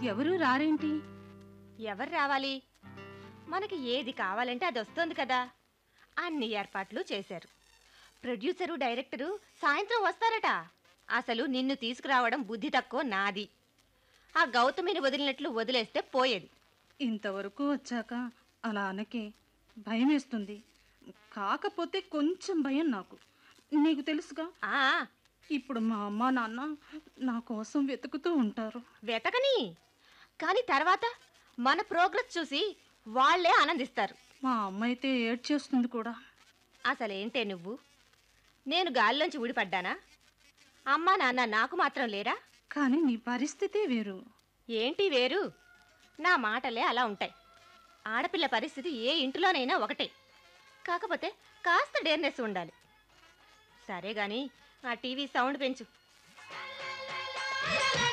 ఎవరు రారేంటి ఎవరు రావాలి మనకి ఏది కావాలంటే అది వస్తుంది కదా అన్ని ఏర్పాట్లు చేశారు ప్రొడ్యూసరు డైరెక్టరు సాయంత్రం వస్తారట అసలు నిన్ను తీసుకురావడం బుద్ధి తక్కువ నాది ఆ గౌతమిని వదిలినట్లు వదిలేస్తే పోయేది ఇంతవరకు వచ్చాక అలా అనకే భయం వేస్తుంది కాకపోతే కొంచెం భయం నాకు నీకు తెలుసుగా ఆ ఇప్పుడు మా అమ్మ నాన్న నా కోసం వెతుకుతూ ఉంటారు వెతకని కానీ తర్వాత మన ప్రోగ్రెస్ చూసి వాళ్ళే ఆనందిస్తారు మా అమ్మ అయితే ఏడ్చేస్తుంది కూడా అసలేంటే నువ్వు నేను గాలిలోంచి ఊడిపడ్డానా అమ్మా నాన్న నాకు మాత్రం లేరా కానీ నీ పరిస్థితి వేరు ఏంటి వేరు నా మాటలే అలా ఉంటాయి ఆడపిల్ల పరిస్థితి ఏ ఇంటిలోనైనా ఒకటే కాకపోతే కాస్త డేర్నెస్ ఉండాలి సరే గాని ఆ టీవీ సౌండ్ పెంచు